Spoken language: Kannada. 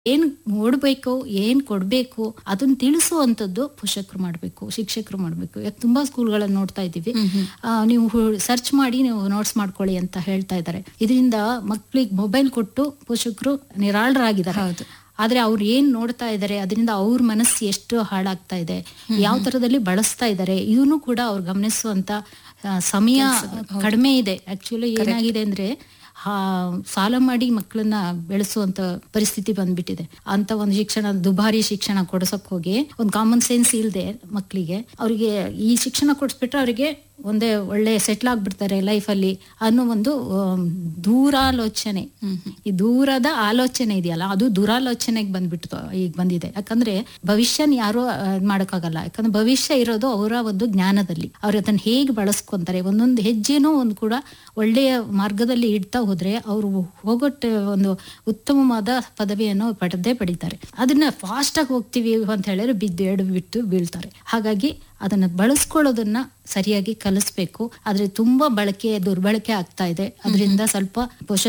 ಏನ್ ನೋಡ್ಬೇಕು ಏನ್ ಕೊಡ್ಬೇಕು ಅದನ್ನ ತಿಳಿಸುವಂತದ್ದು ಪೋಷಕರು ಮಾಡ್ಬೇಕು ಶಿಕ್ಷಕರು ಮಾಡ್ಬೇಕು ಯಾಕೆ ತುಂಬಾ ಸ್ಕೂಲ್ಗಳನ್ನ ನೋಡ್ತಾ ಇದ್ದೀವಿ ಆ, ನೀವು ಸರ್ಚ್ ಮಾಡಿ ನೀವು ನೋಟ್ಸ್ ಮಾಡ್ಕೊಳ್ಳಿ ಅಂತ ಹೇಳ್ತಾ ಇದ್ದಾರೆ ಇದರಿಂದ ಮಕ್ಳಿಗೆ ಮೊಬೈಲ್ ಕೊಟ್ಟು ಪೋಷಕರು ನಿರಾಳರಾಗಿದ್ದಾರೆ ಹೌದು. ಆದ್ರೆ ಅವ್ರು ಏನ್ ನೋಡ್ತಾ ಇದ್ದಾರೆ ಅದರಿಂದ ಅವ್ರ ಮನಸ್ಸು ಎಷ್ಟು ಹಾಳಾಗ್ತಾ ಇದೆ ಯಾವ ತರದಲ್ಲಿ ಬಳಸ್ತಾ ಇದ್ದಾರೆ ಇದನ್ನು ಕೂಡ ಅವ್ರು ಗಮನಿಸುವಂತ ಆ, ಸಮಯ ಕಡಿಮೆ ಇದೆ ಆಕ್ಚುಲಿ ಏನಾಗಿದೆ ಅಂದ್ರೆ ಆ, ಸಾಲ ಮಾಡಿ ಮಕ್ಕಳನ್ನ ಬೆಳೆಸುವಂತ ಪರಿಸ್ಥಿತಿ ಬಂದ್ಬಿಟ್ಟಿದೆ ಅಂತ ಒಂದು ಶಿಕ್ಷಣ ದುಬಾರಿ ಶಿಕ್ಷಣ ಕೊಡ್ಸಕ್ ಹೋಗಿ ಒಂದು ಕಾಮನ್ ಸೆನ್ಸ್ ಇಲ್ದೆ ಮಕ್ಕಳಿಗೆ ಅವರಿಗೆ ಈ ಶಿಕ್ಷಣ ಕೊಡಿಸ್ಬಿಟ್ರೆ ಅವರಿಗೆ ಒಂದೇ ಒಳ್ಳೆ ಸೆಟ್ಲ್ ಆಗ್ಬಿಡ್ತಾರೆ ಲೈಫಲ್ಲಿ ಅನ್ನೋ ಒಂದು ಆಮ್, ದೂರಾಲೋಚನೆ ಈ ದೂರದ ಆಲೋಚನೆ ಇದೆಯಲ್ಲ ಅದು ದುರಾಲೋಚನೆಗೆ ಬಂದ್ಬಿಟ್ಟು ಈಗ ಬಂದಿದೆ ಯಾಕಂದ್ರೆ ಭವಿಷ್ಯನ ಯಾರು ಮಾಡಕ್ಕಾಗಲ್ಲ ಯಾಕಂದ್ರೆ ಭವಿಷ್ಯ ಇರೋದು ಅವರ ಒಂದು ಜ್ಞಾನದಲ್ಲಿ ಅವ್ರು ಅದನ್ನ ಹೇಗೆ ಬಳಸ್ಕೊಂತಾರೆ ಒಂದೊಂದು ಹೆಜ್ಜೆನೂ ಒಂದು ಕೂಡ ಒಳ್ಳೆಯ ಮಾರ್ಗದಲ್ಲಿ ಇಡ್ತಾ ಹೋದ್ರೆ ಅವರು ಹೋಗೊಟ್ಟ ಒಂದು ಉತ್ತಮವಾದ ಪದವಿಯನ್ನು ಪಡೆದೇ ಪಡಿತಾರೆ ಅದನ್ನ ಫಾಸ್ಟ್ ಆಗಿ ಹೋಗ್ತೀವಿ ಅಂತ ಹೇಳಿದ್ರೆ ಬಿದ್ದು ಎಡು ಬಿಟ್ಟು ಬೀಳ್ತಾರೆ ಹಾಗಾಗಿ ಅದನ್ನ ಬಳಸ್ಕೊಳ್ಳೋದನ್ನ ಸರಿಯಾಗಿ ಕಲಿಸ್ಬೇಕು ಆದ್ರೆ ತುಂಬಾ ಬಳಕೆ ದುರ್ಬಳಕೆ ಆಗ್ತಾ ಇದೆ ಅದರಿಂದ ಸ್ವಲ್ಪ ಪೋಷಕ